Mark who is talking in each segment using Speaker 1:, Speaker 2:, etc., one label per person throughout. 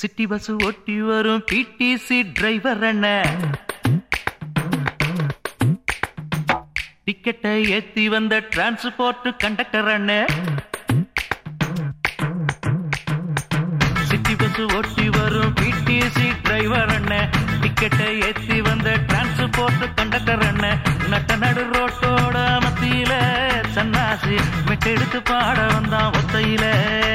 Speaker 1: city bus ஓட்டி வரும் BDC driver அண்ணன் டிக்கெட்டை ஏத்தி வந்த டிரான்ஸ்போர்ட் கண்டக்டர் அண்ணன் சிட்டி பஸ் ஓட்டி வரும் பிடிசி டிரைவர் அண்ணன் டிக்கெட்டை ஏத்தி வந்த டிரான்ஸ்போர்ட் கண்டக்டர் அண்ணன் நட்ட நடு ரோட்டோட மத்தியில சன்னாசி மெட்டெடுத்து பாட வந்தான் ஒத்தையில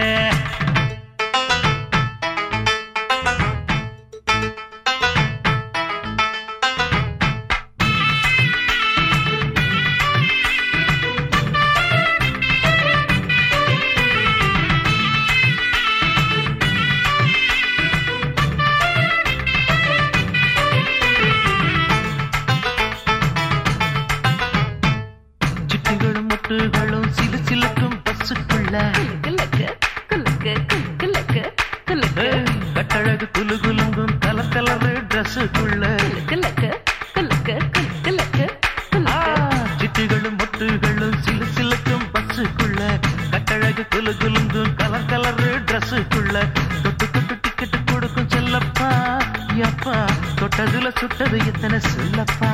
Speaker 1: சிட்டுகளும் மொட்டுகளும் சிலு சிலுக்கும் பஸ்ஸுக்குள்ள
Speaker 2: குலுக்கு குலுக்கு குலுக்கு குலுக்கு
Speaker 1: ஏய், கட்டழகு குலு குலுங்கும் கலர் கலரு ட்ரெஸ்ஸுக்குள்ள
Speaker 2: குலுக்கு குலுக்கு குலுக்கு
Speaker 1: ஆ,
Speaker 2: குலுக்கு
Speaker 1: சிட்டுகளும் மொட்டுகளும் சிலு சிலுக்கும் பஸ்ஸுக்குள்ள கட்டழகு குலு குலுங்கும் கலர் கலரு ட்ரெஸ்ஸுக்குள்ள தொட்டு தொட்டு டிக்கெட் கொடுக்கும் செல்லப்பா யப்பா தொட்டதுல சுட்டது எத்தனை சொல்லப்பா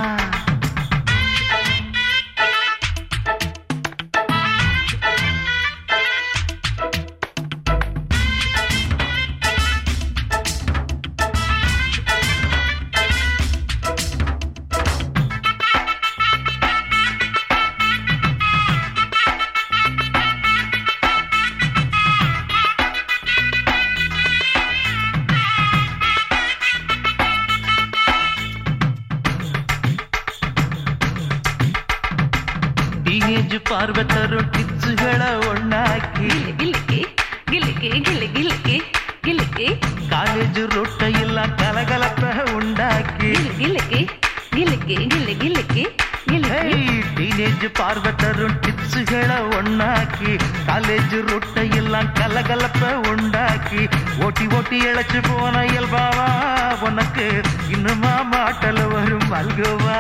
Speaker 1: டீனேஜ் பார்வை தரும் டிப்ஸுகளை ஒண்ணாக்கி
Speaker 2: கிலுக்கி கிலுக்கி கிலு கிலுக்கி கிலுக்கி
Speaker 1: காலேஜ் ரொட்டையெல்லாம் கலகலப்ப உண்டாக்கி
Speaker 2: கிலுக்கி கிலுக்கி கிலு கிலுக்கி கிலுக்கி
Speaker 1: டீனேஜ் பார்வை தரும் டிப்ஸுகளை ஒண்ணாக்கி காலேஜ் ரொட்டையெல்லாம் கலகலப்ப உண்டாக்கி ஓட்டி ஓட்டி இழைச்சு போன இயல்பாவா உனக்கு இன்னுமா மாட்டல வரும் மல்குவா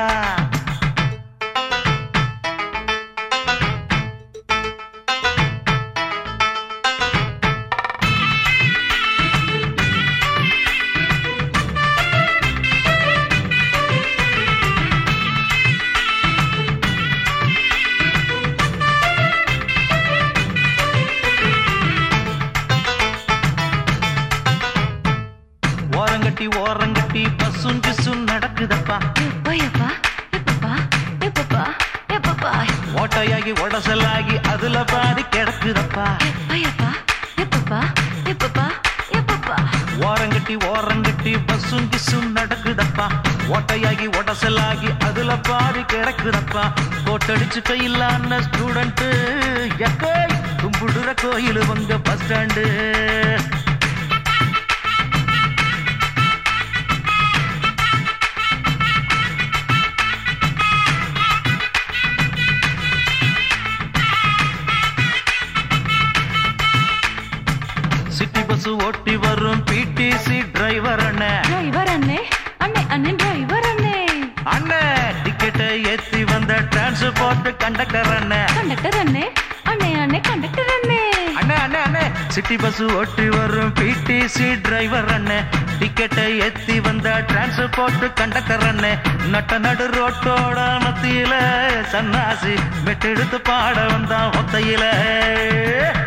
Speaker 1: ஓரங்கட்டி ஓரங்கட்டி பஸ்ஸும் கிசும் நடக்குதப்பா
Speaker 2: எப்பப்பா எப்பப்பா எப்பப்பா எப்பப்பா
Speaker 1: ஓட்டையாகி உடசலாகி அதுல பாதி கிடக்குதப்பா
Speaker 2: எப்பப்பா எப்பப்பா எப்பப்பா எப்பப்பா
Speaker 1: ஓரங்கட்டி ஓரங்கட்டி பஸ்ஸும் கிசும் நடக்குதப்பா ஓட்டையாகி உடசலாகி அதுல பாதி கிடக்குதப்பா கோட்டடிச்சு கையில்லான ஸ்டூடெண்ட் எக்கோய் கும்பிடுற கோயில் உங்க பஸ் ஸ்டாண்டு சிட்டி பஸ் ஓட்டி வரும் பிடிசி டிரைவர் அண்ணன்
Speaker 2: டிரைவர் அண்ணே அண்ணே அண்ணே டிரைவர் அண்ணே
Speaker 1: அண்ணே டிக்கெட்டை ஏத்தி வந்த டிரான்ஸ்போர்ட் கண்டக்டர் அண்ணன்
Speaker 2: கண்டக்டர் அண்ணே அண்ணே அண்ணே கண்டக்டர் அண்ணே
Speaker 1: அண்ணே அண்ணே அண்ணே சிட்டி பஸ் ஓட்டி வரும் பிடிசி டிரைவர் அண்ணன் டிக்கெட்டை ஏத்தி வந்த டிரான்ஸ்போர்ட் கண்டக்டர் அண்ணன் நட்ட நடு ரோட்டோட மத்தியில சன்னாசி மெட்டெடுத்து பாட வந்தான் ஒத்தையில